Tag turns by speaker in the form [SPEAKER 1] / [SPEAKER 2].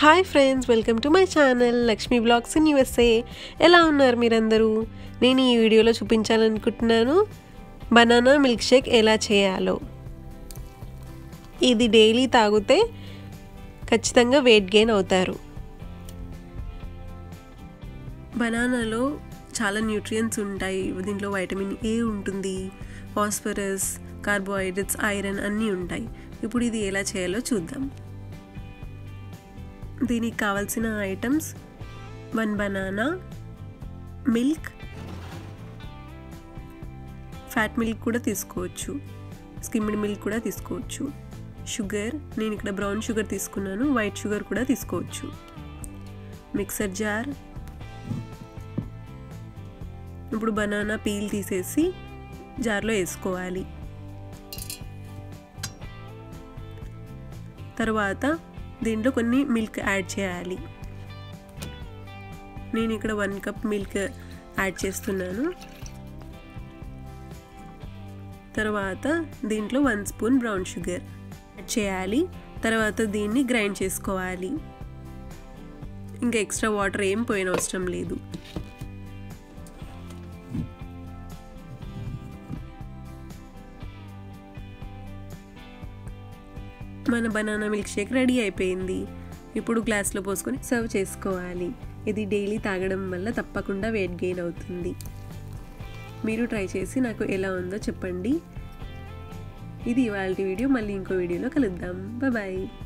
[SPEAKER 1] hi friends welcome to my channel Lakshmi blogs in USA ఎలా ఉన్నారు మీరందరూ నేను ఈ వీడియోలో చూపించాలనుకుంటున్నాను బనానా మిల్క్ షేక్ ఎలా చేయాలో ఇది డైలీ తాగితే ఖచ్చితంగా వెయిట్ గెయిన్ అవుతారు బనానాలో చాలా న్యూట్రియంట్స్ ఉంటాయి దీంట్లో వైటమిన్ ఏ ఉంటుంది ఫాస్ఫరస్ కార్బోహైడ్రేట్స్ ఐరన్ అన్నీ ఉంటాయి ఇప్పుడు ఇది ఎలా చేయాలో చూద్దాం దీనికి కావాల్సిన items one banana milk fat milk కూడా తీసుకోవచ్చు స్కిమ్డ్ మిల్క్ కూడా తీసుకోవచ్చు షుగర్ నేను ఇక్కడ బ్రౌన్ షుగర్ తీసుకున్నాను వైట్ షుగర్ కూడా తీసుకోవచ్చు మిక్సర్ జార్ ఇప్పుడు బనానా పీల్ తీసేసి జార్లో వేసుకోవాలి తర్వాత దీంట్లో కొన్ని మిల్క్ యాడ్ చేయాలి నేను ఇక్కడ వన్ కప్ మిల్క్ యాడ్ చేస్తున్నాను తర్వాత దీంట్లో one spoon brown sugar add చేయాలి తర్వాత దీన్ని గ్రైండ్ చేసుకోవాలి ఇంకా ఎక్స్ట్రా వాటర్ ఏం పోయిన అవసరం లేదు మన బనానా మిల్క్ షేక్ రెడీ అయిపోయింది ఇప్పుడు గ్లాస్లో పోసుకొని సర్వ్ చేసుకోవాలి ఇది డైలీ తాగడం వల్ల తప్పకుండా వెయిట్ గెయిన్ అవుతుంది మీరు ట్రై చేసి నాకు ఎలా ఉందో చెప్పండి ఇది ఇవాళ వీడియో మళ్ళీ ఇంకో వీడియోలో కలుద్దాం బాయ్